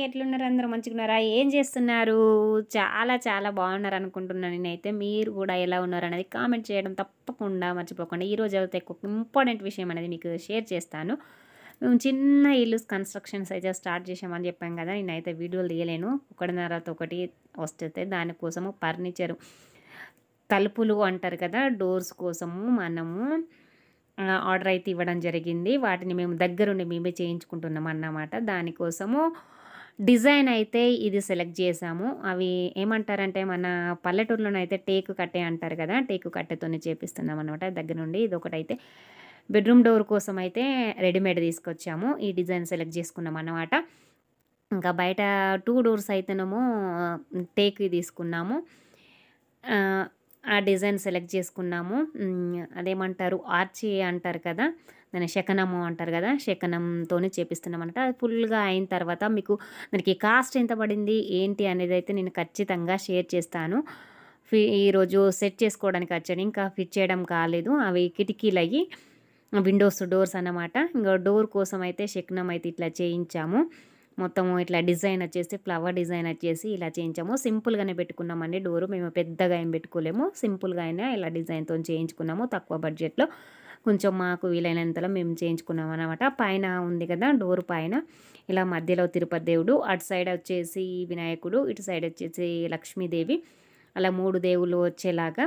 ఎట్లున్నారు అందరూ మంచిగున్నారా ఏం చేస్తున్నారు చాలా చాలా బాగున్నారు అనుకుంటున్నాను నేనైతే మీరు కూడా ఎలా ఉన్నారు అనేది కామెంట్ చేయడం తప్పకుండా మర్చిపోకండి ఈరోజు అయితే ఒక ఇంపార్టెంట్ విషయం అనేది మీకు షేర్ చేస్తాను మేము చిన్న ఇల్లు కన్స్ట్రక్షన్స్ అయితే స్టార్ట్ చేసామని చెప్పాం కదా నేనైతే వీడియోలు తీయలేను ఒకటిన్నరతో ఒకటి వస్తుంది దానికోసము ఫర్నిచరు తలుపులు అంటారు కదా డోర్స్ కోసము మనము ఆ, ఆర్డర్ అయితే ఇవ్వడం జరిగింది వాటిని మేము దగ్గరుండి మేమే చేయించుకుంటున్నాం అన్నమాట దానికోసము డిజైన్ అయితే ఇది సెలెక్ట్ చేసాము అవి ఏమంటారంటే మన పల్లెటూరులోనైతే టేకు కట్టే అంటారు కదా టేకు కట్టెతోనే చేపిస్తున్నాం అనమాట దగ్గర నుండి ఇది ఒకటైతే బెడ్రూమ్ డోర్ కోసం అయితే రెడీమేడ్ తీసుకొచ్చాము ఈ డిజైన్ సెలెక్ట్ చేసుకున్నాం అన్నమాట ఇంకా బయట టూ డోర్స్ అయితేనేమో టేక్ తీసుకున్నాము ఆ, ఆ డిజైన్ సెలెక్ట్ చేసుకున్నాము ఉమ్, అదేమంటారు ఆర్చి అంటారు కదా దాన్ని శకనము అంటారు కదా శకనంతో చేపిస్తున్నాం అనమాట అది ఫుల్గా అయిన తర్వాత మీకు దానికి కాస్ట్ ఎంత పడింది ఏంటి అనేది అయితే నేను ఖచ్చితంగా షేర్ చేస్తాను ఫి ఈరోజు సెట్ చేసుకోవడానికి వచ్చాను ఇంకా ఫిట్ చేయడం కాలేదు అవి కిటికీలు అయ్యి విండోస్ డోర్స్ అన్నమాట ఇంకా డోర్ కోసం అయితే శకనం అయితే ఇట్లా చేయించాము మొత్తం ఇట్లా డిజైన్ వచ్చేసి ఫ్లవర్ డిజైన్ వచ్చేసి ఇలా చేయించాము సింపుల్గానే పెట్టుకున్నామండి డోరు మేము పెద్దగా ఏం పెట్టుకోలేము సింపుల్గా అయినా ఇలా డిజైన్తో చేయించుకున్నాము తక్కువ బడ్జెట్లో కొంచెం మాకు వీలైనంతలో మేము చేయించుకున్నాం అనమాట పైన ఉంది కదా డోర్ పైన ఇలా మధ్యలో తిరుపతి దేవుడు అటు సైడ్ వచ్చేసి వినాయకుడు ఇటు సైడ్ వచ్చేసి లక్ష్మీదేవి అలా మూడు దేవుళ్ళు వచ్చేలాగా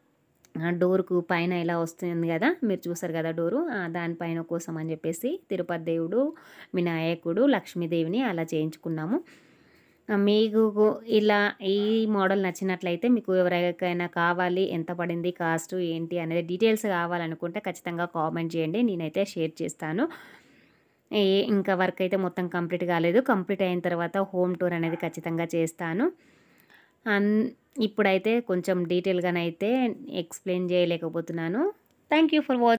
ఆ డోర్కు పైన ఇలా వస్తుంది కదా మీరు చూసారు కదా డోరు ఆ దానిపైన కోసం అని చెప్పేసి తిరుపతి దేవుడు వినాయకుడు లక్ష్మీదేవిని అలా చేయించుకున్నాము ఆ, మీకు ఇలా ఈ మోడల్ నచ్చినట్లయితే మీకు ఎవరికైనా కావాలి ఎంత పడింది కాస్ట్ ఏంటి అనేది డీటెయిల్స్ కావాలనుకుంటే ఖచ్చితంగా కామెంట్ చేయండి నేనైతే షేర్ చేస్తాను ఏ ఇంకా వర్క్ అయితే మొత్తం కంప్లీట్ కాలేదు కంప్లీట్ అయిన తర్వాత హోమ్ టూర్ అనేది ఖచ్చితంగా చేస్తాను అన్ ఇప్పుడైతే కొంచెం డీటెయిల్గానైతే ఎక్స్ప్లెయిన్ చేయలేకపోతున్నాను థ్యాంక్ యూ ఫర్ వాచింగ్